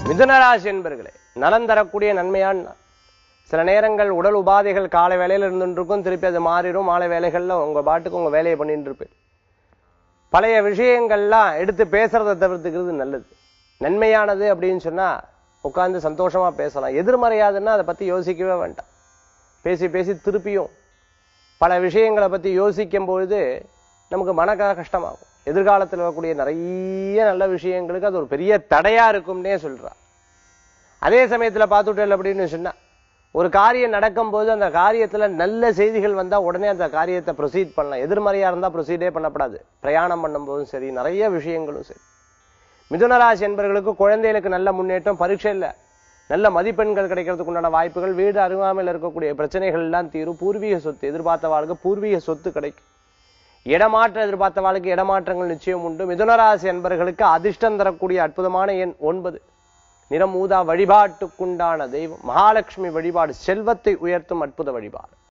மிதுனராசி என்பர்களே நலன் தரக்கூடிய நன்மையான நாள். சில நேரங்கள் உடல் உபாதைகள் காலை வேலையில இருந்துட்டு இருக்கும் திருப்பி அது மாறிடும் மாலை வேலைகள்ல உங்க பாட்டுக்கு உங்க வேலையை பண்ணிட்டு இருப்பேன் பழைய விஷயங்கள்லாம் எடுத்து பேசுறதை தவிர்த்துக்கிறது நல்லது நன்மையானது அப்படின்னு சொன்னா உட்கார்ந்து சந்தோஷமா பேசலாம் எதிர்மறையாதுன்னா அதை பத்தி யோசிக்கவே வேண்டாம் பேசி பேசி திருப்பியும் பல விஷயங்களை பத்தி யோசிக்கும் பொழுது நமக்கு மன க- கஷ்டமாகும் எதிர்காலத்தில் வரக்கூடிய நிறைய நல்ல விஷயங்களுக்கு அது ஒரு பெரிய தடையா இருக்கும்னே சொல்றா அதே சமயத்துல பார்த்துட்டல் அப்படின்னு சொன்னா ஒரு காரியம் நடக்கும்போது அந்த காரியத்துல நல்ல செய்திகள் வந்தா உடனே அந்த காரியத்தை ப்ரொசீட் பண்ணலாம் எதிர்மறையா இருந்தா ப்ரொசீடே பண்ணப்படாது பிரயாணம் பண்ணும்போதும் சரி நிறைய விஷயங்களும் சரி மிதுனராசி என்பவர்களுக்கு குழந்தைகளுக்கு நல்ல முன்னேற்றம் பரீட்சையில் நல்ல மதிப்பெண்கள் கிடைக்கிறதுக்கு உண்டான வாய்ப்புகள் வீடு அருகாமையில் இருக்கக்கூடிய பிரச்சனைகள் எல்லாம் தீரும் பூர்வீக சொத்து எதிர்பார்த்தவாளுக்கு பூர்வீக சொத்து கிடைக்கும் இடமாற்றம் எதிர்பார்த்தவாளுக்கு இடமாற்றங்கள் நிச்சயம் உண்டு மிதுனராசி என்பவர்களுக்கு அதிர்ஷ்டம் தரக்கூடிய அற்புதமான எண் ஒன்பது நிறம் ஊதா வழிபாட்டுக்குண்டான தெய்வம் மகாலட்சுமி வழிபாடு செல்வத்தை உயர்த்தும் அற்புத வழிபாடு